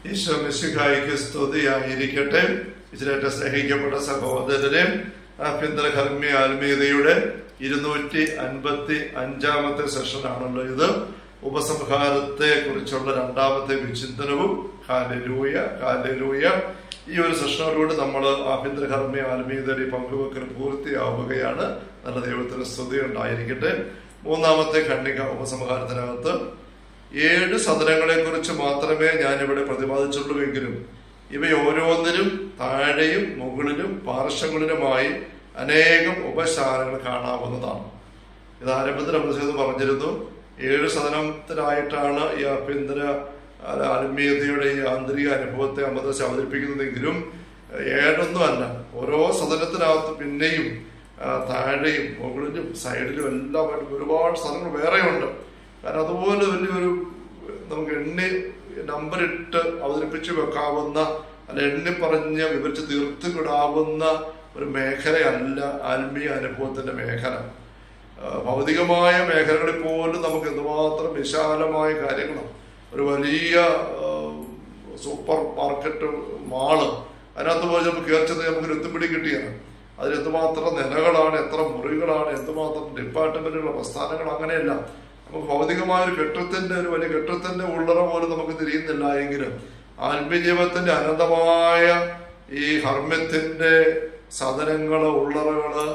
ഈശോ മിശിഹായിക്ക് സ്തുതിയായിരിക്കട്ടെ ഇതിലേറ്റ സ്നേഹിക്കപ്പെട്ട സഹോദരരെ ആഭ്യന്തര കർമ്മി ആത്മീയതയുടെ ഇരുന്നൂറ്റി അൻപത്തി അഞ്ചാമത്തെ സെഷനാണല്ലോ ഇത് ഉപസംഹാരത്തെ കുറിച്ചുള്ള രണ്ടാമത്തെ വിചിന്തനവും കാലലൂയ കാലലൂയ ഈ ഒരു സെഷനോടുകൂടി നമ്മൾ ആഭ്യന്തര കർമ്മി ആത്മീയതയുടെ പങ്കുവെക്കൽ പൂർത്തിയാവുകയാണ് നല്ല ദൈവത്തിന് സ്തുതി ഉണ്ടായിരിക്കട്ടെ മൂന്നാമത്തെ ഖണ്ഡിക ഉപസംഹാരത്തിനകത്ത് ഏഴ് സദനങ്ങളെ കുറിച്ച് മാത്രമേ ഞാൻ ഇവിടെ പ്രതിപാദിച്ചുള്ളൂവെങ്കിലും ഇവ ഓരോന്നിലും താഴെയും മുകളിലും പാർശ്വങ്ങളിലുമായി അനേകം ഉപശാലകൾ കാണാവുന്നതാണ് ഇത് ആരംഭത്തിൽ അമൃതം പറഞ്ഞിരുന്നു ഏഴ് സദനത്തിലായിട്ടാണ് ഈ ആഭ്യന്തര ആത്മീയതയുടെ ഈ ആന്തരിക അനുഭവത്തെ അമൃതസ് അവതരിപ്പിക്കുന്നതെങ്കിലും ഏഴൊന്നുമല്ല ഓരോ സദനത്തിനകത്ത് പിന്നെയും ആ, താഴെയും മുകളിലും സൈഡിലും എല്ലാമായിട്ടും ഒരുപാട് സ്ഥലങ്ങൾ വേറെയുണ്ട് കാരണം അതുപോലെ വലിയൊരു നമുക്ക് എണ്ണി നമ്പർ ഇട്ട് അവതരിപ്പിച്ച് വെക്കാവുന്ന അല്ല എണ്ണി പറഞ്ഞ് വിവരിച്ച് തീർത്തു വിടാവുന്ന ഒരു മേഖലയല്ല ആത്മീയ അനുഭവത്തിന്റെ മേഖല ആ, ഭൗതികമായ മേഖലകളിൽ പോലും നമുക്ക് എന്തുമാത്രം വിശാലമായ കാര്യങ്ങളാണ് ഒരു വലിയ ആ, സൂപ്പർ മാർക്കറ്റ് മാള് അതിനകത്ത് പോയി നമുക്ക് കയറിച്ചത് നമുക്ക് എത്തുപിടി കിട്ടിയാണ് അതിൽ എന്തുമാത്രം നിലകളാണ് എത്ര മുറികളാണ് എന്തുമാത്രം ഡിപ്പാർട്ട്മെന്റുകൾ പ്രസ്ഥാനങ്ങൾ അങ്ങനെയല്ല നമുക്ക് ഭൗതികമായ ഒരു കെട്ടിടത്തിന്റെ ഒരു വലിയ കെട്ടിടത്തിന്റെ ഉള്ളറ പോലും നമുക്ക് തിരിയുന്നില്ല എങ്കിലും ആത്മീയജീവത്തിന്റെ അനന്തമായ ഈ ഹർമ്മ്യത്തിന്റെ സദനങ്ങള് ഉള്ളറകള്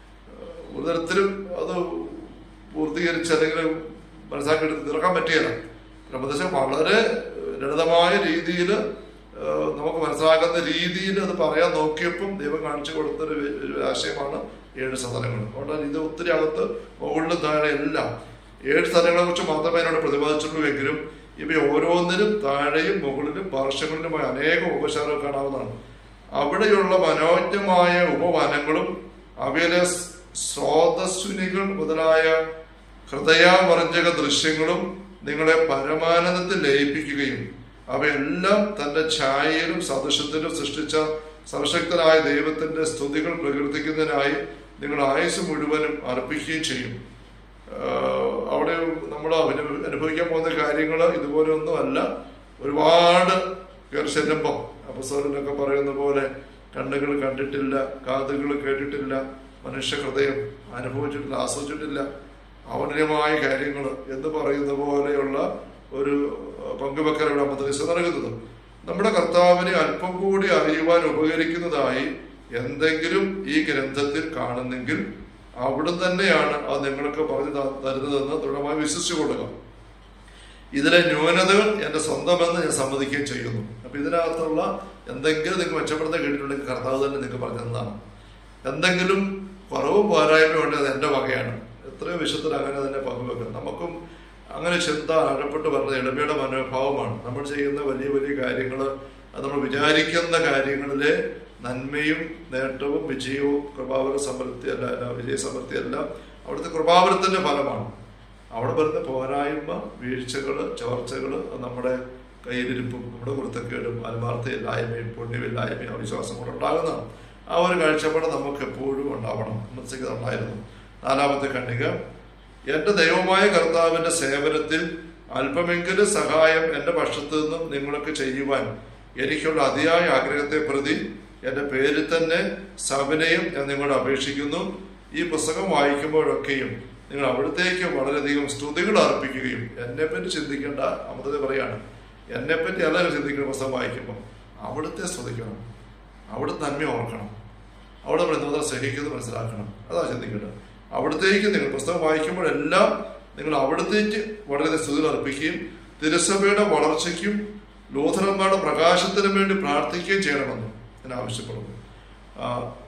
ഒരു തരത്തിലും അത് പൂർത്തീകരിച്ച് അല്ലെങ്കിൽ മനസ്സിലാക്കി എടുത്ത് തീർക്കാൻ പറ്റിയല്ല പ്രബന്ധം വളരെ ലളിതമായ രീതിയിൽ നമുക്ക് മനസ്സിലാക്കുന്ന രീതിയിൽ അത് പറയാൻ നോക്കിയപ്പം ദൈവം കാണിച്ചു കൊടുത്തൊരു ഒരു ആശയമാണ് ഏഴ് സദനങ്ങൾ അതുകൊണ്ട് ഇത് ഒത്തിരി അകത്ത് മുകളിലും താഴെ എല്ലാം ഏഴ് സ്ഥലങ്ങളെ കുറിച്ച് മാത്രമേ എന്നോട് പ്രതിപാദിച്ചുള്ളൂ എങ്കിലും ഇവ ഓരോന്നിനും താഴെയും മുകളിലും പാർശ്വങ്ങളിലുമായി അനേകം ഉപശാലകൾ കാണാവുന്നതാണ് അവിടെയുള്ള മനോജ്ഞമായ ഉപവനങ്ങളും അവയിലെ സ്രോതസ്സുനികൾ മുതലായ ഹൃദയാമർജക ദൃശ്യങ്ങളും നിങ്ങളെ പരമാനന്ദത്തിൽ ലയിപ്പിക്കുകയും അവയെല്ലാം തന്റെ ഛായയിലും സദൃശത്തിലും സൃഷ്ടിച്ച സർവശക്തനായ ദൈവത്തിന്റെ സ്തുതികൾ പ്രകീർത്തിക്കുന്നതിനായി നിങ്ങൾ ആയുസ് മുഴുവനും അർപ്പിക്കുകയും ചെയ്യും ആഹ് അവിടെ നമ്മൾ അനുഭവിക്കാൻ പോകുന്ന കാര്യങ്ങൾ ഇതുപോലെ ഒന്നും അല്ല ഒരുപാട് കയറി ചെല്ലുമ്പം അപ്പസോലിനൊക്കെ പറയുന്ന പോലെ കണ്ണുകൾ കണ്ടിട്ടില്ല കാതുകൾ കേട്ടിട്ടില്ല മനുഷ്യ ഹൃദയം അനുഭവിച്ചിട്ടില്ല ആസ്വദിച്ചിട്ടില്ല അവനീയമായ കാര്യങ്ങൾ എന്ന് പറയുന്ന പോലെയുള്ള ഒരു പങ്കുവെക്കലാണ് മദ്രസ നൽകുന്നത് നമ്മുടെ കർത്താവിനെ അല്പം കൂടി അറിയുവാൻ ഉപകരിക്കുന്നതായി എന്തെങ്കിലും ഈ ഗ്രന്ഥത്തിൽ കാണുന്നെങ്കിൽ അവിടെ തന്നെയാണ് അത് നിങ്ങൾക്ക് പറഞ്ഞു ത- തരുന്നതെന്ന് ദൃഢമായി വിശ്വസിച്ചു കൊള്ളുക ഇതിലെ ന്യൂനതകൾ എന്റെ സ്വന്തമെന്ന് ഞാൻ സമ്മതിക്കുകയും ചെയ്യുന്നു അപ്പൊ ഇതിനകത്തുള്ള എന്തെങ്കിലും നിങ്ങൾക്ക് മെച്ചപ്പെടുത്താൻ കേട്ടിട്ടുണ്ടെങ്കിൽ കർത്താവ് തന്നെ നിങ്ങൾക്ക് പറഞ്ഞതാണ് എന്തെങ്കിലും കുറവും പോരായ്മയും ഉണ്ടെങ്കിൽ അത് എന്റെ വകയാണ് എത്രയോ വിശുദ്ധർ അങ്ങനെ തന്നെ പങ്കുവെക്കണം നമുക്കും അങ്ങനെ ചിന്ത ആഴപ്പെട്ട് പറഞ്ഞ എളിമയുടെ മനോഭാവമാണ് നമ്മൾ ചെയ്യുന്ന വലിയ വലിയ കാര്യങ്ങൾ അത് നമ്മൾ വിചാരിക്കുന്ന കാര്യങ്ങളിലെ നന്മയും നേട്ടവും വിജയവും കൃപാവര സമൃദ്ധി അല്ല അല്ല വിജയ സമൃദ്ധി അല്ല അവിടുത്തെ കൃപാവരത്തിന്റെ ഫലമാണ് അവിടെ വരുന്ന പോരായ്മ വീഴ്ചകള് ചോർച്ചകള് അത് നമ്മുടെ കയ്യിലിരിപ്പും നമ്മുടെ കുരുത്തക്കേടും ആത്മാർത്ഥയില്ലായ്മയും പുണ്യമില്ലായ്മയും അവിശ്വാസം കൂടെ ഉണ്ടാകുന്നതാണ് ആ ഒരു കാഴ്ചപ്പാട് നമുക്ക് എപ്പോഴും ഉണ്ടാവണം ഉണ്ടായിരുന്നു നാലാമത്തെ ഖണ്ഡിക എന്റെ ദൈവമായ കർത്താവിന്റെ സേവനത്തിൽ അല്പമെങ്കിലും സഹായം എന്റെ പക്ഷത്തു നിന്നും നിങ്ങൾക്ക് ചെയ്യുവാൻ എനിക്കുള്ള അതിയായ ആഗ്രഹത്തെ പ്രതി എന്റെ പേരിൽ തന്നെ സവിനയം ഞാൻ നിങ്ങളോട് അപേക്ഷിക്കുന്നു ഈ പുസ്തകം വായിക്കുമ്പോഴൊക്കെയും നിങ്ങൾ അവിടത്തേക്ക് വളരെയധികം സ്തുതികൾ അർപ്പിക്കുകയും എന്നെ പറ്റി ചിന്തിക്കേണ്ട അമൃത പറയാണ് എന്നെ പറ്റി എല്ലാവരും ചിന്തിക്കുന്ന പുസ്തകം വായിക്കുമ്പോൾ അവിടുത്തെ സ്തുതിക്കണം അവിടുത്തെ നന്മ ഓർക്കണം അവിടെ നമ്മൾ എന്തുമാത്രം സ്നേഹിക്കുന്നത് മനസ്സിലാക്കണം അതാ ചിന്തിക്കേണ്ടത് അവിടത്തേക്ക് നിങ്ങൾ പുസ്തകം വായിക്കുമ്പോഴെല്ലാം നിങ്ങൾ അവിടത്തേക്ക് വളരെയധികം സ്തുതികൾ അർപ്പിക്കുകയും തിരുസഭയുടെ വളർച്ചയ്ക്കും ലൂഥറന്മാരുടെ പ്രകാശത്തിനും വേണ്ടി പ്രാർത്ഥിക്കുകയും ചെയ്യണമെന്ന് ഞാൻ ആവശ്യപ്പെടുന്നു ആ,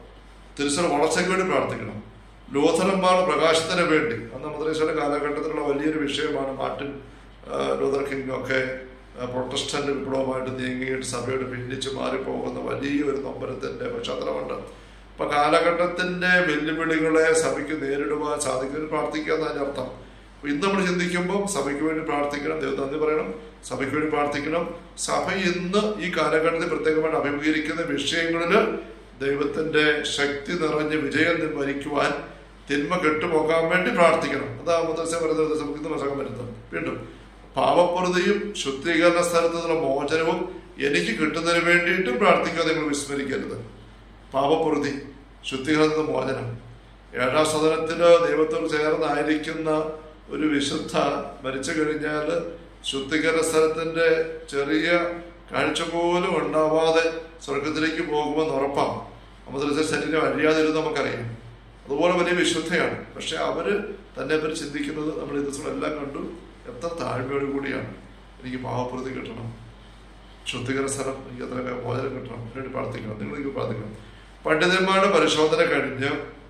തിരുസഭ വളർച്ചയ്ക്ക് വേണ്ടി പ്രാർത്ഥിക്കണം ലൂഥറന്മാരുടെ പ്രകാശത്തിന് വേണ്ടി അന്ന് മദ്രസയുടെ കാലഘട്ടത്തിലുള്ള വലിയൊരു വിഷയമാണ് മാർട്ടിൻ ആ, ലൂഥർ കിങ് ഒക്കെ ആ, പ്രൊട്ടസ്റ്റന്റ് വിപ്ലവമായിട്ട് നീങ്ങിയിട്ട് സഭയോട് ഭിന്നിച്ച് മാറിപ്പോകുന്ന വലിയൊരു നൊമ്പരത്തിന്റെ പശ്ചാത്തലമുണ്ട് അപ്പൊ കാലഘട്ടത്തിന്റെ വെല്ലുവിളികളെ സഭയ്ക്ക് നേരിടുവാൻ സാധിക്കുമെന്ന് പ്രാർത്ഥിക്കുക എന്നതിന്റെ അർത്ഥം അപ്പൊ ഇന്ന് നമ്മൾ ചിന്തിക്കുമ്പോൾ സഭയ്ക്ക് വേണ്ടി പ്രാർത്ഥിക്കണം ദൈവം നന്ദി പറയണം സഭയ്ക്ക് വേണ്ടി പ്രാർത്ഥിക്കണം സഭ ഇന്ന് ഈ കാലഘട്ടത്തിൽ പ്രത്യേകമായിട്ട് അഭിമുഖീകരിക്കുന്ന വിഷയങ്ങളിൽ ദൈവത്തിന്റെ ശക്തി നിറഞ്ഞ് വിജയം വരിക്കുവാൻ തിന്മ കെട്ടുപോകാൻ വേണ്ടി പ്രാർത്ഥിക്കണം അതാ മുദ്രസ പറയുന്നത് നമുക്ക് ഇന്ന് മനസ്സിലാക്കാൻ പറ്റുന്നത് വീണ്ടും പാപപ്രതിയും ശുദ്ധീകരണ സ്ഥലത്തു നിന്നുള്ള മോചനവും എനിക്ക് കിട്ടുന്നതിന് വേണ്ടിയിട്ടും പ്രാർത്ഥിക്കാൻ നിങ്ങൾ വിസ്മരിക്കരുത് പാപപ്രതി ശുദ്ധീകരണത്തിന് മോചനം ഏഴാം സദനത്തില് ദൈവത്തോട് ചേർന്നായിരിക്കുന്ന ഒരു വിശുദ്ധ മരിച്ചു കഴിഞ്ഞാൽ ശുദ്ധീകരണ സ്ഥലത്തിന്റെ ചെറിയ കാഴ്ച പോലും ഉണ്ടാവാതെ സ്വർഗത്തിലേക്ക് പോകുമെന്ന് ഉറപ്പാണ് അമൃത ശരീരം അഴിയാതിരുന്ന് നമുക്കറിയാം അതുപോലെ വലിയ വിശുദ്ധയാണ് പക്ഷെ അവര് തന്നെ പറ്റി ചിന്തിക്കുന്നത് നമ്മൾ ഈ ദിവസങ്ങളെല്ലാം കണ്ടു എത്ര താഴ്മയോട് കൂടിയാണ് എനിക്ക് പാവപ്രതി കിട്ടണം ശുദ്ധീകരണ സ്ഥലം എനിക്ക് അത്ര മോചനം കിട്ടണം വേണ്ടി പ്രാർത്ഥിക്കണം നിങ്ങൾ എനിക്ക് പ്രാർത്ഥിക്കണം പണ്ഡിതന്മാരുടെ പരിശോധന കഴിഞ്ഞ്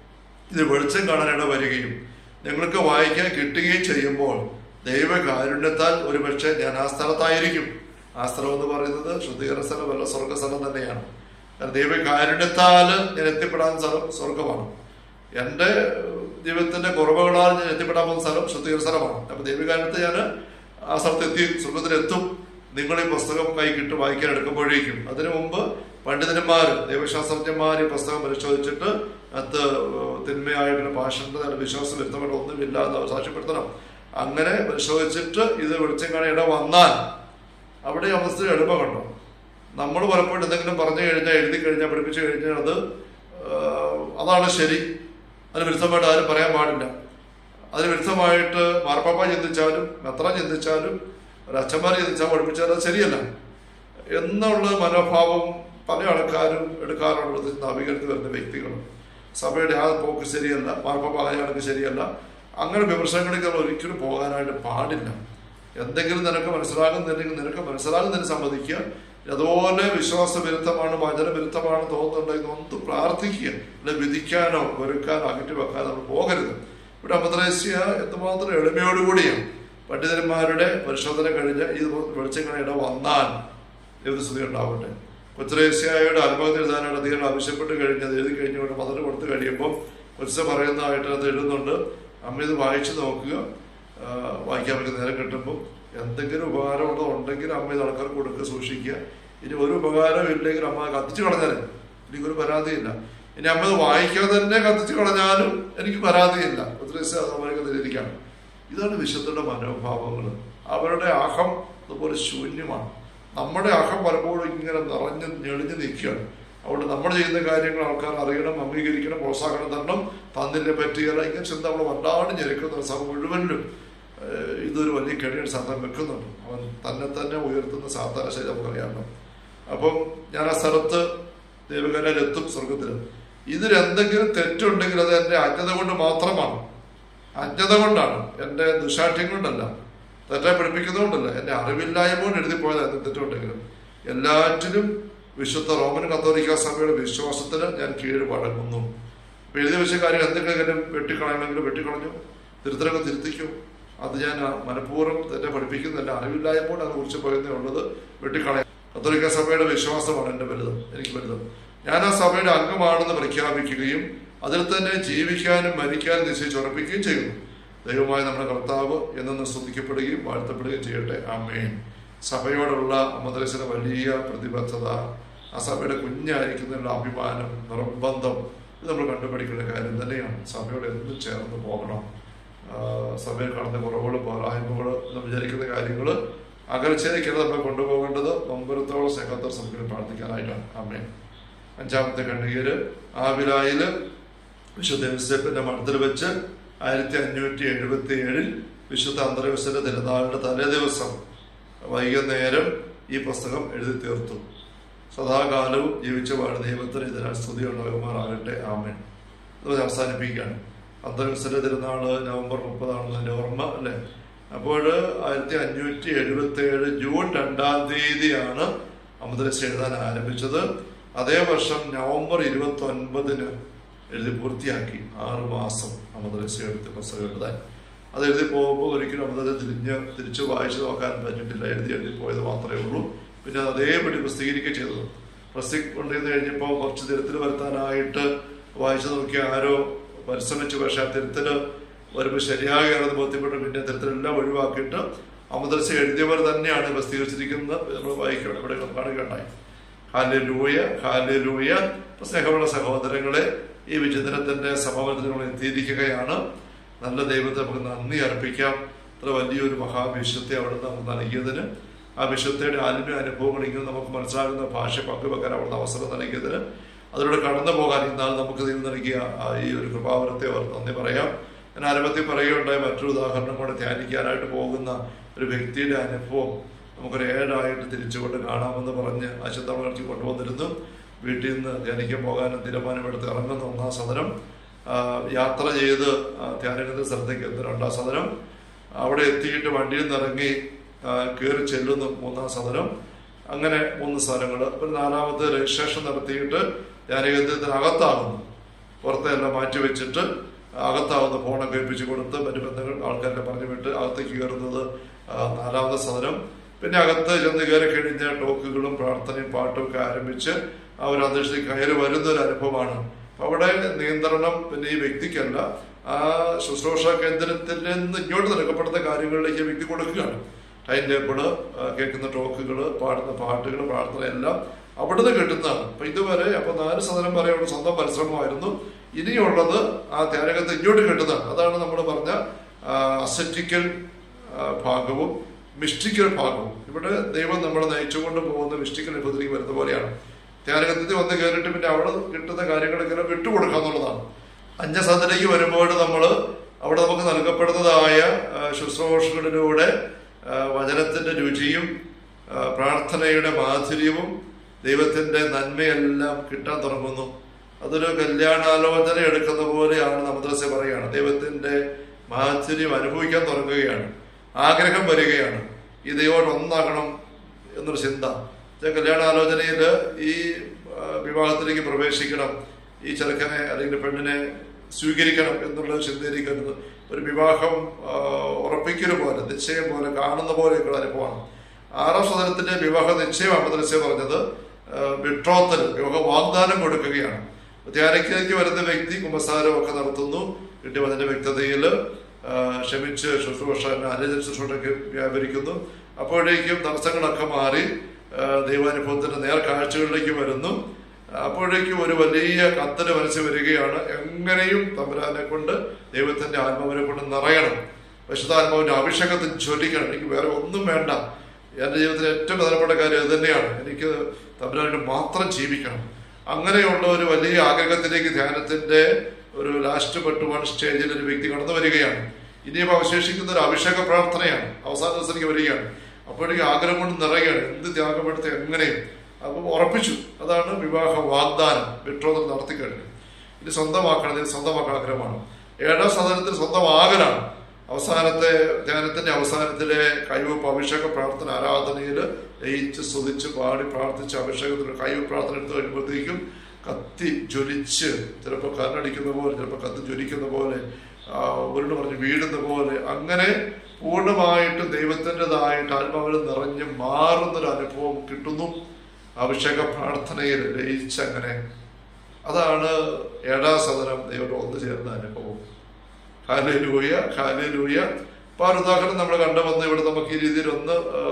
ഇത് വെളിച്ചം കാണാനിട വരികയും ഞങ്ങൾക്ക് വായിക്കാൻ കിട്ടുകയും ചെയ്യുമ്പോൾ ദൈവകാരുണ്യത്താൽ ഒരുപക്ഷെ ഞാൻ ആ സ്ഥലത്തായിരിക്കും ആ സ്ഥലം എന്ന് പറയുന്നത് ശുദ്ധീകരണ സ്ഥലമല്ല സ്വർഗ സ്ഥലം തന്നെയാണ് കാരണം ദൈവകാരുണ്യത്താൽ ഞാൻ എത്തിപ്പെടാൻ സ്ഥലം സ്വർഗമാണ് എൻ്റെ ജീവിതത്തിന്റെ കുറവുകളാൽ ഞാൻ എത്തിപ്പെടാൻ പോകുന്ന സ്ഥലം ശുദ്ധീകരണ സ്ഥലമാണ് അപ്പൊ ദൈവകാരുണ്യത്തെ ഞാൻ ആ സ്ഥലത്തെത്തി സ്വർഗത്തിലെത്തും നിങ്ങൾ ഈ പുസ്തകം കൈ കിട്ട് വായിക്കാൻ എടുക്കുമ്പോഴേക്കും അതിനു മുമ്പ് പണ്ഡിതന്മാർ ദൈവശാസ്ത്രജ്ഞന്മാർ ഈ പുസ്തകം പരിശോധിച്ചിട്ട് അത് തിന്മയായിട്ടുള്ള ഭാഷന്റെ വിശ്വാസം വരുത്തപ്പെട്ട ഒന്നുമില്ല എന്ന് അവർ സാക്ഷ്യപ്പെടുത്തണം അങ്ങനെ പരിശോധിച്ചിട്ട് ഇത് വെളിച്ചം കാണാൻ ഇട വന്നാൽ അവിടെ ഈ അവസ്ഥ എളുപ്പം കണ്ടോ നമ്മൾ പലപ്പോഴും എന്തെങ്കിലും പറഞ്ഞു കഴിഞ്ഞാൽ എഴുതി കഴിഞ്ഞാൽ പഠിപ്പിച്ചു കഴിഞ്ഞാൽ അത് ആ, അതാണ് ശരി അതിന് വിരുദ്ധമായിട്ട് ആരും പറയാൻ പാടില്ല അതിന് വിരുദ്ധമായിട്ട് മാർപ്പാപ്പ ചിന്തിച്ചാലും മെത്ര ചിന്തിച്ചാലും ഒരു അച്ഛന്മാർ ചിന്തിച്ചാൽ പഠിപ്പിച്ചാലും അത് ശരിയല്ല എന്നുള്ള മനോഭാവം പല ആൾക്കാരും എടുക്കാറുള്ളത് നവീകരണത്തിൽ വരുന്ന വ്യക്തികൾ സഭയുടെ ആ പോക്ക് ശരിയല്ല മാർപ്പാപ്പ ആയാൾക്ക് ശരിയല്ല അങ്ങനെ വിമർശനങ്ങളിലേക്ക് നമ്മൾ ഒരിക്കലും പോകാനായിട്ട് പാടില്ല എന്തെങ്കിലും നിനക്ക് മനസ്സിലാകുന്നുണ്ടെങ്കിൽ നിനക്ക് മനസ്സിലാകുന്നതിന് സമ്മതിക്കുക അതുപോലെ വിശ്വാസ വിരുദ്ധമാണ് വചന വിരുദ്ധമാണ് തോന്നുന്നുണ്ടെങ്കിൽ ഒന്ന് പ്രാർത്ഥിക്കുക അല്ലെ വിധിക്കാനോ ഒരുക്കാനോ അകറ്റി വെക്കാനോ നമ്മൾ പോകരുത് ഇവിടെ അമദ്രേസ്യ എന്തുമാത്രം എളിമയോടുകൂടിയാണ് പണ്ഡിതന്മാരുടെ പരിശോധന കഴിഞ്ഞ് ഇത് വെളിച്ചങ്ങളിട വന്നാൽ ദൈവസ്തുതി ഉണ്ടാവട്ടെ കൊച്ചുരേസ്യായുടെ ആത്മഹത്യ എഴുതാനായിട്ട് അധികം ആവശ്യപ്പെട്ട് കഴിഞ്ഞത് എഴുതി കഴിഞ്ഞുകൊണ്ട് മദർ കൊടുത്തു കഴിയുമ്പോൾ കൊച്ചു പറയുന്നതായിട്ട് അത് എഴുതുന്നുണ്ട് അമ്മ ഇത് വായിച്ചു നോക്കുക ആ, വായിക്കാൻ പറ്റുന്ന നേരം കിട്ടുമ്പോൾ എന്തെങ്കിലും ഉപകാരമുള്ളത് ഉണ്ടെങ്കിൽ അമ്മ ഇത് ആൾക്കാർക്ക് കൊടുക്കുക സൂക്ഷിക്കുക ഇനി ഒരു ഉപകാരം ഇല്ലെങ്കിൽ അമ്മ അത് കത്തിച്ചു കളഞ്ഞാലേ എനിക്കൊരു പരാതിയില്ല ഇനി അമ്മ ഇത് വായിക്കാതെ തന്നെ കത്തിച്ചു കളഞ്ഞാലും എനിക്ക് പരാതിയില്ല ഒത്തിരി ഇതാണ് വിശുദ്ധയുടെ മനോഭാവങ്ങൾ അവരുടെ അഹം അതുപോലെ ശൂന്യമാണ് നമ്മുടെ അഹം പലപ്പോഴും ഇങ്ങനെ നിറഞ്ഞ് ഞെളിഞ്ഞ് നിൽക്കുകയാണ് അതുകൊണ്ട് നമ്മൾ ചെയ്യുന്ന കാര്യങ്ങൾ ആൾക്കാർ അറിയണം അംഗീകരിക്കണം പ്രോത്സാഹനം തരണം തന്നില്ലേ പറ്റിയല്ല ഇങ്ങനെ ചിന്ത നമ്മൾ വല്ലാണ്ട് ഞെരുക്കുന്ന സഭ മുഴുവനിലും ഏഹ്, ഇതൊരു വലിയ കെണിയുടെ സാധനം വെക്കുന്നുണ്ട് അവൻ തന്നെ തന്നെ ഉയർത്തുന്ന സാധാരണ ശൈലി നമുക്കറിയാമല്ലോ അപ്പം ഞാൻ ആ സ്ഥലത്ത് ദൈവകലയിൽ എത്തും സ്വർഗത്തിൽ ഇതിൽ എന്തെങ്കിലും തെറ്റുണ്ടെങ്കിൽ അത് എൻ്റെ അജ്ഞത കൊണ്ട് മാത്രമാണ് അജ്ഞത കൊണ്ടാണ് എൻ്റെ ദുശാഠ്യം കൊണ്ടല്ല തെറ്റായി പഠിപ്പിക്കുന്നതുകൊണ്ടല്ല എൻ്റെ അറിവില്ലായ്മ കൊണ്ട് എഴുതി പോയതാണ് തെറ്റുണ്ടെങ്കിലും എല്ലാറ്റിനും വിശുദ്ധ റോമൻ കത്തോലിക്ക സഭയുടെ വിശ്വാസത്തിന് ഞാൻ കീഴ്വഴങ്ങുന്നു അപ്പൊ എഴുതി വെച്ച കാര്യം എന്തെങ്കിലും വെട്ടിക്കളയണമെങ്കിൽ വെട്ടിക്കളഞ്ഞു തിരുത്തലൊക്കെ തിരുത്തിക്കും അത് ഞാൻ മനഃപൂർവ്വം തന്നെ പഠിപ്പിക്കുന്നില്ല അറിവില്ലായ്മ കൊണ്ട് അതിനെ കുറിച്ച് പറയുന്നേ ഉള്ളത് വെട്ടിക്കളയാം കത്തോലിക്ക സഭയുടെ വിശ്വാസമാണ് എൻ്റെ വലുത് എനിക്ക് വലുത് ഞാൻ ആ സഭയുടെ അംഗമാണെന്ന് പ്രഖ്യാപിക്കുകയും അതിൽ തന്നെ ജീവിക്കാനും മരിക്കാനും നിശ്ചയിച്ചുറപ്പിക്കുകയും ചെയ്യുന്നു ദൈവമായ നമ്മുടെ കർത്താവ് എന്നു സ്തുതിക്കപ്പെടുകയും വാഴ്ത്തപ്പെടുകയും ചെയ്യട്ടെ ആമേൻ സഭയോടുള്ള മദ്രസിന് വലിയ പ്രതിബദ്ധത ആ സഭയുടെ കുഞ്ഞായിരിക്കുന്നതിനുള്ള അഭിമാനം നിർബന്ധം ഇത് നമ്മൾ കണ്ടുപിടിക്കേണ്ട കാര്യം തന്നെയാണ് സഭയോട് എന്തും ചേർന്ന് പോകണം ആ, സഭയിൽ കാണുന്ന കുറവുകൾ പോരായ്മകൾ എന്ന് വിചാരിക്കുന്ന കാര്യങ്ങൾ അകൽച്ചയിലേക്കാണ് നമ്മൾ കൊണ്ടുപോകേണ്ടത് നൊമ്പരത്തോളം സ്നേഹത്തോടെ സഭയിൽ പ്രാർത്ഥിക്കാനായിട്ടാണ് അമ്മേ അഞ്ചാമത്തെ കണ്ണികയില് ആവിലായില് വിശുദ്ധ യൂസഫിന്റെ മഠത്തിൽ വെച്ച് ആയിരത്തി അഞ്ഞൂറ്റി എഴുപത്തി ഏഴിൽ വിശുദ്ധ അന്തർവിശന്റെ തിരുനാളിന്റെ തലേ ദിവസം വൈകുന്നേരം ഈ പുസ്തകം എഴുതി തീർത്തു സദാകാലവും ജീവിച്ചു വാഴ ദൈവത്തിന് ഇതിനാൽ സ്തുതിയുള്ള ബഹുമാറാകട്ടെ ആമേൻ ഇത് അവസാനിപ്പിക്കുകയാണ് അന്തർവിശന്റെ തിരുനാള് നവംബർ മുപ്പതാണെന്ന് എൻ്റെ ഓർമ്മ അല്ലേ അപ്പോൾ ആയിരത്തി അഞ്ഞൂറ്റി എഴുപത്തി ഏഴ് ജൂൺ രണ്ടാം തീയതിയാണ് അമദ്രസ എഴുതാൻ ആരംഭിച്ചത് അതേ വർഷം നവംബർ ഇരുപത്തി ഒൻപതിന് എഴുതി പൂർത്തിയാക്കി ആറ് മാസം അമദ്രസ എടുത്ത് പുസ്തകം എഴുതാൻ അത് എഴുതി പോകുമ്പോൾ ഒരിക്കലും അമദ്രസ തിരിഞ്ഞ് തിരിച്ച് വായിച്ചു നോക്കാൻ പറ്റിയിട്ടില്ല എഴുതി എഴുതി പോയത് മാത്രമേ ഉള്ളൂ പിന്നെ അത് അതേപടി പ്രസിദ്ധീകരിക്കുകയും ചെയ്തത് പ്രസിദ്ധീ കൊണ്ടിരുന്ന് കഴിഞ്ഞപ്പോൾ കുറച്ച് തിരുത്തിൽ വരുത്താനായിട്ട് വായിച്ചു നോക്കിയ ആരോ പരിശ്രമിച്ചു പക്ഷേ ആ തിരുത്തല് വരുമ്പോൾ ശരിയാകുകയാണെന്ന് ബോധ്യപ്പെട്ടു പിന്നെ തിരുത്തലെല്ലാം ഒഴിവാക്കിയിട്ട് അമദ്രസ എഴുതിയവർ തന്നെയാണ് പ്രസിദ്ധീകരിച്ചിരിക്കുന്നത് നമ്മൾ വായിക്കണം ഇവിടെ കാണുകയുണ്ടായി ഹാലലൂയ ഹാലലൂയ ഇപ്പൊ സ്നേഹമുള്ള സഹോദരങ്ങളെ ഈ വിചിന്തനത്തിന്റെ സമാപനത്തിൽ നമ്മൾ എത്തിയിരിക്കുകയാണ് നല്ല ദൈവത്തെ നമുക്ക് നന്ദി അർപ്പിക്കാം ഇത്ര വലിയൊരു മഹാവിശ്വത്തെ അവിടുന്ന് നമുക്ക് നൽകിയതിന് ആ വിശ്വത്തയുടെ ആത്മീയ അനുഭവങ്ങൾ ഇങ്ങനെ നമുക്ക് മനസ്സിലാകുന്ന ഭാഷ പങ്കുവെക്കാൻ അവിടുന്ന് അവസരം നൽകിയതിന് അതിലൂടെ കടന്നു പോകാൻ ഇന്നാൾ നമുക്ക് ദൈവം നൽകിയ ആ ഈ ഒരു കൃപാവരത്തെ ഓർത്ത് നന്ദി പറയാം ഞാൻ ആരംഭത്തിൽ പറയുകയുണ്ടായ മറ്റൊരു ഉദാഹരണം കൂടെ ധ്യാനിക്കാനായിട്ട് പോകുന്ന ഒരു വ്യക്തിയുടെ അനുഭവം നമുക്കൊരു ഏഴായിട്ട് തിരിച്ചുകൊണ്ട് കാണാമെന്ന് പറഞ്ഞ് അശുദ്ധമലർത്തി കൊണ്ടുവന്നിരുന്നു വീട്ടിൽ നിന്ന് ധ്യാനിക്കാൻ പോകാനും തീരുമാനമെടുത്ത് ഇറങ്ങുന്ന ഒന്നാം സദനം ആ, യാത്ര ചെയ്ത് ആ, ധ്യാനത്തിന്റെ സ്ഥലത്തേക്ക് എത്തുന്ന രണ്ടാം സദനം അവിടെ എത്തിയിട്ട് വണ്ടിയിൽ നിന്ന് ഇറങ്ങി കയറി ചെല്ലുന്നു മൂന്നാം സദനം അങ്ങനെ മൂന്ന് സ്ഥലങ്ങൾ ഒരു നാലാമത്തെ രജിസ്ട്രേഷൻ നടത്തിയിട്ട് ധ്യാനകേന്ദ്രത്തിനകത്താകുന്നു പുറത്തെല്ലാം മാറ്റി വെച്ചിട്ട് അകത്താവുന്ന ഫോണൊക്കെ ഏൽപ്പിച്ച് കൊടുത്ത് മറ്റു ബന്ധങ്ങൾ ആൾക്കാരെ പറഞ്ഞു വിട്ട് അകത്തേക്ക് കയറുന്നത് ആ, നാലാമത്തെ സദനം പിന്നെ അകത്ത് ചെന്ന് കയറി കഴിഞ്ഞ ടോക്കുകളും പ്രാർത്ഥനയും പാട്ടും ഒക്കെ ആരംഭിച്ച് ആ ഒരു അന്തരീക്ഷത്തിൽ കയറി വരുന്ന ഒരു അനുഭവമാണ് അപ്പൊ അവിടെ നിയന്ത്രണം പിന്നെ ഈ വ്യക്തിക്കല്ല ആ ശുശ്രൂഷ കേന്ദ്രത്തിൽ നിന്ന് ഇങ്ങോട്ട് നൽകപ്പെടുന്ന കാര്യങ്ങളിലേക്ക് ഈ വ്യക്തി കൊടുക്കുകയാണ് ടൈം ടേബിള് കേൾക്കുന്ന ടോക്കുകള് പാടുന്ന പാട്ടുകൾ പ്രാർത്ഥന എല്ലാം അവിടുന്ന് കിട്ടുന്നതാണ് അപ്പൊ ഇതുവരെ അപ്പൊ നാല് സദനം പറയുന്നത് സ്വന്തം പരിശ്രമമായിരുന്നു ഇനിയുള്ളത് ആ ധ്യാനകത്ത് ഇങ്ങോട്ട് കിട്ടുന്നതാണ് അതാണ് നമ്മൾ പറഞ്ഞ അസറ്റിക്കൽ ഭാഗവും മിസ്റ്റിക്കൽ ഭാഗവും ഇവിടെ ദൈവം നമ്മളെ നയിച്ചുകൊണ്ട് പോകുന്ന മിസ്റ്റിക്കൽ അനുഭവത്തിലേക്ക് വരുന്ന പോലെയാണ് ധ്യാനകത്തിൽ വന്ന് കയറിയിട്ട് പിന്നെ അവിടെ കിട്ടുന്ന കാര്യങ്ങളൊക്കെ വിട്ടുകൊടുക്കുക എന്നുള്ളതാണ് അന്യസദനയ്ക്ക് വരുമ്പോൾ നമ്മൾ അവിടെ നമുക്ക് നൽകപ്പെടുന്നതായ ആ, ശുശ്രൂഷകളിലൂടെ ആ, വചനത്തിന്റെ രുചിയും ആ, പ്രാർത്ഥനയുടെ മാധുര്യവും ദൈവത്തിന്റെ നന്മയെല്ലാം കിട്ടാൻ തുടങ്ങുന്നു അതൊരു കല്യാണാലോചന എടുക്കുന്ന പോലെയാണ് മദ്രസ പറയുകയാണ് ദൈവത്തിന്റെ മാധുര്യം അനുഭവിക്കാൻ തുടങ്ങുകയാണ് ആഗ്രഹം വരികയാണ് ഈ ദൈവം ഒന്നാകണം എന്നൊരു ചിന്ത ഇത് കല്യാണാലോചനയിൽ ഈ ആ, വിവാഹത്തിലേക്ക് പ്രവേശിക്കണം ഈ ചെറുക്കനെ അല്ലെങ്കിൽ പെണ്ണിനെ സ്വീകരിക്കണം എന്നുള്ള ചിന്തയിലേക്ക് ഒരു വിവാഹം ആ, ഉറപ്പിക്കൽ പോലെ നിശ്ചയം പോലെ കാണുന്ന പോലെയൊക്കെയുള്ള അനുഭവമാണ് ആറാം സദനത്തിന്റെ വിവാഹ നിശ്ചയമാണ് മദ്രസ പറഞ്ഞത് വിട്രോത്തൽ വിവാഹ വാഗ്ദാനം കൊടുക്കുകയാണ് ധ്യാനത്തിലേക്ക് വരുന്ന വ്യക്തി കുമ്പസാരം ഒക്കെ നടത്തുന്നു കിട്ടിയ അതിന്റെ വ്യക്തതയിൽ ക്ഷമിച്ച് ശുശ്രൂഷ അനുജൻ ശുശ്രൂഷയ്ക്ക് വ്യാപരിക്കുന്നു അപ്പോഴേക്കും തടസ്സങ്ങളൊക്കെ മാറി ആ, ദൈവാനുഭവത്തിന്റെ നേർക്കാഴ്ചകളിലേക്ക് വരുന്നു അപ്പോഴേക്കും ഒരു വലിയ കത്തിന് മനസ്സിൽ വരികയാണ് എങ്ങനെയും തമ്പുരാനെ കൊണ്ട് ദൈവത്തിന്റെ ആത്മാവിനെ കൊണ്ട് നിറയണം പരിശുദ്ധാത്മാവിന്റെ അഭിഷേകത്തിൽ ജ്വലിക്കണം എനിക്ക് വേറെ ഒന്നും വേണ്ട എൻ്റെ ജീവിതത്തിലെ ഏറ്റവും പ്രധാനപ്പെട്ട കാര്യം ഇത് തന്നെയാണ് എനിക്ക് തമ്പുരാനായിട്ട് മാത്രം ജീവിക്കണം അങ്ങനെയുള്ള ഒരു വലിയ ആഗ്രഹത്തിലേക്ക് ധ്യാനത്തിന്റെ ഒരു ലാസ്റ്റ് ബട്ട് വൺ സ്റ്റേജിൽ ഒരു വ്യക്തി കടന്നു വരികയാണ് ഇനിയിപ്പോൾ അവശേഷിക്കുന്ന ഒരു അഭിഷേക പ്രാർത്ഥനയാണ് അവസാന ദിവസത്തേക്ക് വരികയാണ് അപ്പോഴേക്കും ആഗ്രഹം കൊണ്ട് നിറയുകയാണ് എന്ത് ത്യാഗപ്പെടുത്തി എങ്ങനെയും അപ്പം ഉറപ്പിച്ചു അതാണ് വിവാഹ വാഗ്ദാനം വിട്രോതൽ നടത്തി കഴിഞ്ഞു ഇത് സ്വന്തമാക്കണം ഇത് സ്വന്തമാക്കാൻ ആഗ്രഹമാണ് ഏഴാം സദനത്തിൽ സ്വന്തമാകലാണ് അവസാനത്തെ ധ്യാനത്തിന്റെ അവസാനത്തിലെ കൈവപ്പ് അഭിഷേക പ്രാർത്ഥന ആരാധനയിൽ ലയിച്ച് സ്തുതിച്ച് പാടി പ്രാർത്ഥിച്ച് അഭിഷേകത്തിന്റെ കൈവപ്പ് പ്രാർത്ഥന എടുത്തു കഴിയുമ്പോഴത്തേക്കും കത്തി ജ്വലിച്ച് ചിലപ്പോൾ കരടടിക്കുന്ന പോലെ ചിലപ്പോൾ കത്തി ജ്വലിക്കുന്ന പോലെ ആ, ഉരുണ്ട് പറഞ്ഞ് വീഴുന്ന പോലെ അങ്ങനെ പൂർണ്ണമായിട്ട് ദൈവത്തിൻ്റെതായിട്ട് ആത്മാവിൽ നിറഞ്ഞ് മാറുന്നൊരു അനുഭവം കിട്ടുന്നു അഭിഷേക പ്രാർത്ഥനയിൽ ലയിച്ചങ്ങനെ അതാണ് ഏഴാം സദനം ദൈവം ഒന്നു ചേർന്ന അനുഭവം ഹാലൂയ ഹാലൂയ അപ്പൊ ആ ഒരു ഉദാഹരണം നമ്മൾ കണ്ടുവന്ന് ഇവിടെ നമുക്ക് ഈ രീതിയിൽ ഒന്ന് ആ,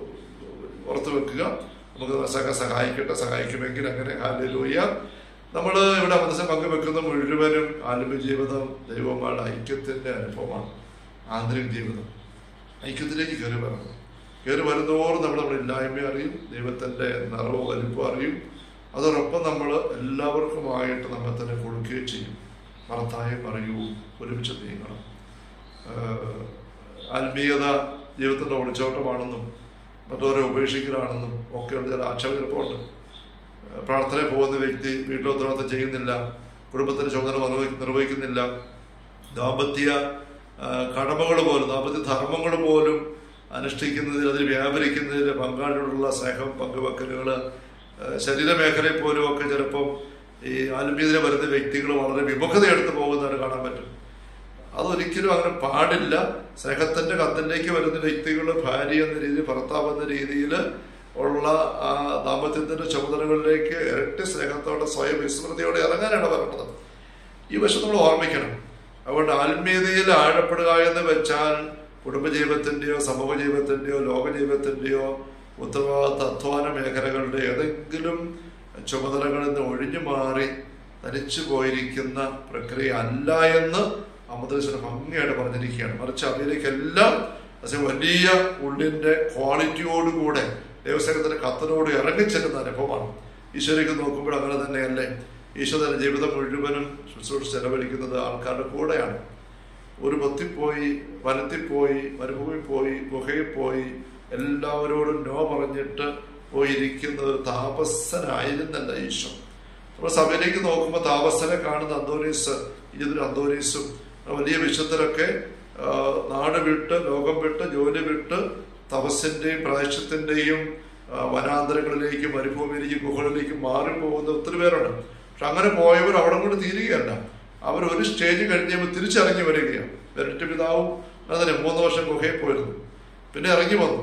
ഓർത്ത് വെക്കുക നമുക്ക് മനസ്സൊക്കെ സഹായിക്കട്ടെ സഹായിക്കുമെങ്കിൽ അങ്ങനെ ഹാലൂയ നമ്മൾ ഇവിടെ മനസ്സിൽ പങ്കുവെക്കുന്ന മുഴുവനും ആത്മീയ ജീവിതം ദൈവമായുള്ള ഐക്യത്തിന്റെ അനുഭവമാണ് ആന്തരിക ജീവിതം ഐക്യത്തിലേക്ക് കയറി വരണം കയറി വരുന്നതോറും നമ്മൾ നമ്മുടെ ഇല്ലായ്മ അറിയും ദൈവത്തിന്റെ നിറവ് വലിപ്പം അറിയും അതോടൊപ്പം നമ്മൾ എല്ലാവർക്കുമായിട്ട് നമ്മെ തന്നെ കൊടുക്കുകയും ചെയ്യും ഭർത്തായും അറിയൂ ഒരുമിച്ച് നീങ്ങണം ആഹ് ആത്മീയത ജീവിതത്തിന്റെ ഒളിച്ചോട്ടമാണെന്നും മറ്റവരെ ഉപേക്ഷിക്കലാണെന്നും ഒക്കെയുള്ള ചില ആക്ഷേപം ചിലപ്പോൾ ഉണ്ട് പ്രാർത്ഥനയിൽ പോകുന്ന വ്യക്തി വീട്ടിലെ ഉത്തരവാദിത്തം ചെയ്യുന്നില്ല കുടുംബത്തിന്റെ ചുമതല നിർവഹി- നിർവഹിക്കുന്നില്ല ദാമ്പത്യ കടമകൾ പോലും ദാമ്പത്യ ധർമ്മങ്ങൾ പോലും അനുഷ്ഠിക്കുന്നതിൽ അതിൽ വ്യാപരിക്കുന്നതിൽ പങ്കാളിയോടുള്ള സ്നേഹം പങ്കുവെക്കലുകൾ ശരീരമേഖലയിൽ പോലും ഒക്കെ ചിലപ്പം ഈ ആത്മീയതയിൽ വരുന്ന വ്യക്തികൾ വളരെ വിമുഖത എടുത്ത് പോകുന്നതായിട്ട് കാണാൻ പറ്റും അതൊരിക്കലും അങ്ങനെ പാടില്ല സ്നേഹത്തിന്റെ കത്തിലേക്ക് വരുന്ന വ്യക്തികൾ ഭാര്യ എന്ന രീതിയിൽ ഭർത്താവ് എന്ന രീതിയിൽ ഉള്ള ആ ദാമ്പത്യത്തിന്റെ ചുമതലകളിലേക്ക് ഇരട്ടി സ്നേഹത്തോടെ സ്വയം വിസ്മൃതിയോടെ ഇറങ്ങാനാണ് പറയുന്നത് ഈ വശം നമ്മൾ ഓർമ്മിക്കണം അതുകൊണ്ട് ആത്മീയതയിൽ ആഴപ്പെടുക എന്ന് വെച്ചാൽ കുടുംബജീവിതത്തിന്റെയോ സമൂഹ ജീവിതത്തിന്റെയോ ലോക ജീവിതത്തിന്റെയോ ഉത്തരവാദിത്ത അധ്വാന മേഖലകളുടെ ഏതെങ്കിലും ചുമതലകളിൽ നിന്ന് ഒഴിഞ്ഞു മാറി തനിച്ചു പോയിരിക്കുന്ന പ്രക്രിയ അല്ല എന്ന് അമൃതേശ്വരം ഭംഗിയായിട്ട് പറഞ്ഞിരിക്കുകയാണ് മറിച്ച് അതിലേക്കെല്ലാം പക്ഷെ വലിയ ഉള്ളിന്റെ ക്വാളിറ്റിയോടുകൂടെ ദൈവസേനത്തിന്റെ കത്തനോട് ഇറങ്ങിച്ചെല്ലുന്ന അനുഭവമാണ് ഈശ്വരയ്ക്ക് നോക്കുമ്പോൾ അങ്ങനെ തന്നെയല്ലേ ഈശോ തന്റെ ജീവിതം മുഴുവനും ശുശ്രൂഷ ചെലവഴിക്കുന്നത് ആൾക്കാരുടെ കൂടെയാണ് ഒരു പൊത്തിപ്പോയി വനത്തിപ്പോയി മരുഭൂമി പോയി ഗുഹയിൽ പോയി എല്ലാവരോടും നോ പറഞ്ഞിട്ട് പോയിരിക്കുന്ന ഒരു താപസ്സനായിരുന്നല്ല ഈശോ നമ്മൾ സഭയിലേക്ക് നോക്കുമ്പോൾ താപസ്സനെ കാണുന്ന അന്തോനീസ് ഇതിൽ അന്തോനീസും വലിയ വിശുദ്ധരൊക്കെ ആ, നാട് വിട്ട് ലോകം വിട്ട് ജോലി വിട്ട് തപസ്സിന്റെയും പ്രായശ്യത്തിന്റെയും ആ, വനാന്തരങ്ങളിലേക്ക് മരുഭൂമിയിലേക്ക് ഗുഹകളിലേക്ക് മാറിപ്പോകുന്ന ഒത്തിരി പേരുണ്ട് പക്ഷെ അങ്ങനെ പോയവർ അവിടെ കൊണ്ട് തീരുകയല്ല അവർ ഒരു സ്റ്റേജ് കഴിഞ്ഞപ്പോൾ തിരിച്ചിറങ്ങി വരികയാണ് വെരട്ട് പിതാവും അതന്നെ മൂന്ന് വർഷം ഗുഹയിൽ പോയിരുന്നു പിന്നെ ഇറങ്ങി വന്നു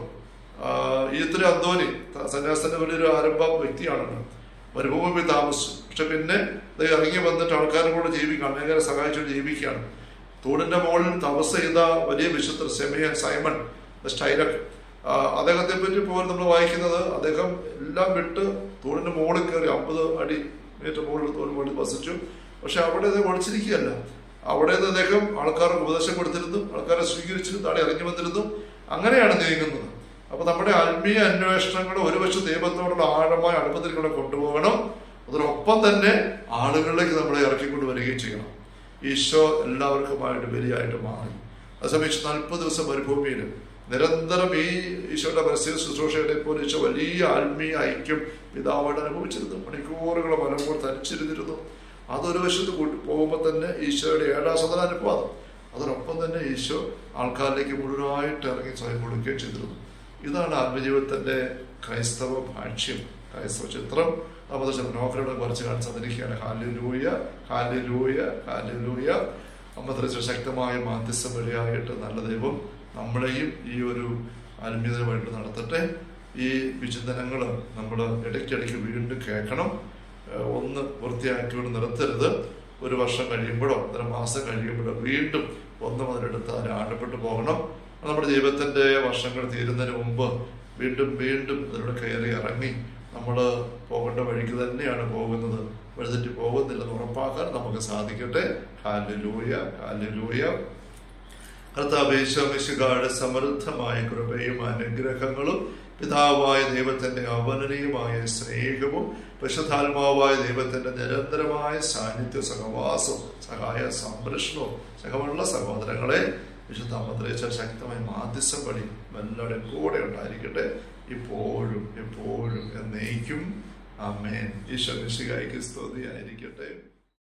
ഈത്തിരി അന്തോനി ത- സന്യാസത്തിന്റെ വലിയൊരു ആരംഭ വ്യക്തിയാണല്ലോ മരുഭൂമി താമസിച്ചു പക്ഷെ പിന്നെ ഇത് ഇറങ്ങി വന്നിട്ട് ആൾക്കാരെ കൂടെ ജീവിക്കാം അനേകരെ സഹായിച്ചു ജീവിക്കുകയാണ് തൂണിന്റെ മുകളിൽ തപസ് ചെയ്ത വലിയ വിശുദ്ധർ സെമിയ സൈമൺ സ്റ്റൈലക് അദ്ദേഹത്തെ പറ്റി പോലും നമ്മൾ വായിക്കുന്നത് അദ്ദേഹം എല്ലാം വിട്ട് തൂണിന്റെ മുകളിൽ കയറി അമ്പത് അടി മീറ്റർ മുകളിൽ തൂണിന് മുകളിൽ വസിച്ചു പക്ഷെ അവിടെ ഇത് ഒളിച്ചിരിക്കുകയല്ല അവിടെ നിന്ന് അദ്ദേഹം ആൾക്കാർക്ക് ഉപദേശം കൊടുത്തിരുന്നു ആൾക്കാരെ സ്വീകരിച്ചിരുന്നു താഴെ ഇറങ്ങി വന്നിരുന്നു അങ്ങനെയാണ് നീങ്ങുന്നത് അപ്പൊ നമ്മുടെ ആത്മീയ അന്വേഷണങ്ങൾ ഒരു വശം ദൈവത്തോടുള്ള ആഴമായ അടുപ്പത്തിലൂടെ കൊണ്ടുപോകണം അതിനൊപ്പം തന്നെ ആളുകളിലേക്ക് നമ്മളെ ഇറക്കിക്കൊണ്ട് വരികയും ചെയ്യണം ഈശോ എല്ലാവർക്കുമായിട്ട് ബലിയായിട്ട് മാറി അതേസമയം നാൽപ്പത് ദിവസം മരുഭൂമിയിൽ നിരന്തരം ഈ ഈശോയുടെ പരസ്യ ശുശ്രൂഷയുടെ പോലെ ഈശോ വലിയ ആത്മീയ ഐക്യം പിതാവായിട്ട് അനുഭവിച്ചിരുന്നു മണിക്കൂറുകൾ മലമ്പോൾ തനിച്ചിരുന്നിരുന്നു അതൊരു വശത്ത് കൂട്ടി പോകുമ്പോൾ തന്നെ ഈശോയുടെ ഏഴാം സദന അനുഭവം അതിനൊപ്പം തന്നെ ഈശോ ആൾക്കാരിലേക്ക് മുഴുവനായിട്ട് ഇറങ്ങി സ്വയം കൊടുക്കുകയും ചെയ്തിരുന്നു ഇതാണ് ആത്മജീവിതത്തിന്റെ ക്രൈസ്തവ ഭാഷ്യം ക്രൈസ്തവ ചിത്രം അപ്പോൾ മനോഹരയുടെ കുറച്ച് കാണിച്ച് തന്നിരിക്കുകയാണ് ഹാലിലൂയ ഹാലിലൂയ ഹാലിലൂയ അമ്മത്രച്ച ശക്തമായ മാധ്യസ്ഥം വഴിയായിട്ട് നല്ല ദൈവം നമ്മളെയും ഈ ഒരു ആത്മീയതയുമായിട്ട് നടത്തട്ടെ ഈ വിചിന്തനങ്ങൾ നമ്മൾ ഇടയ്ക്കിടയ്ക്ക് വീണ്ടും കേൾക്കണം ഏഹ് ഒന്ന് വൃത്തിയാക്കിയോട് നിർത്തരുത് ഒരു വർഷം കഴിയുമ്പോഴോ ഒന്നര മാസം കഴിയുമ്പോഴോ വീണ്ടും ഒന്ന് മുതലെടുത്ത് അതിന് ആഴപ്പെട്ടു പോകണം നമ്മുടെ ജീവിതത്തിന്റെ വർഷങ്ങൾ തീരുന്നതിന് മുമ്പ് വീണ്ടും വീണ്ടും അതിലൂടെ കയറി ഇറങ്ങി നമ്മൾ പോകേണ്ട വഴിക്ക് തന്നെയാണ് പോകുന്നത് വഴുതെറ്റി പോകുന്നില്ലെന്ന് ഉറപ്പാക്കാൻ നമുക്ക് സാധിക്കട്ടെ ഹാലലൂയ ഹാലലൂയ കർത്താവേശമിശുകാട് സമൃദ്ധമായ കൃപയും അനുഗ്രഹങ്ങളും പിതാവായ ദൈവത്തിന്റെ അവനനീയമായ സ്നേഹവും വിശുദ്ധാത്മാവായ ദൈവത്തിന്റെ നിരന്തരമായ സാന്നിധ്യ സഹവാസവും സഹായ സംരക്ഷണവും സഹമുള്ള സഹോദരങ്ങളെ വിശുദ്ധ അമദ്രേച്ച ശക്തമായ മാധ്യസ്ഥം വഴി എല്ലാവരുടെയും കൂടെ ഉണ്ടായിരിക്കട്ടെ ഇപ്പോഴും എപ്പോഴും എന്നേക്കും അമേൻ ഈശ്വര സ്തുതിയായിരിക്കട്ടെ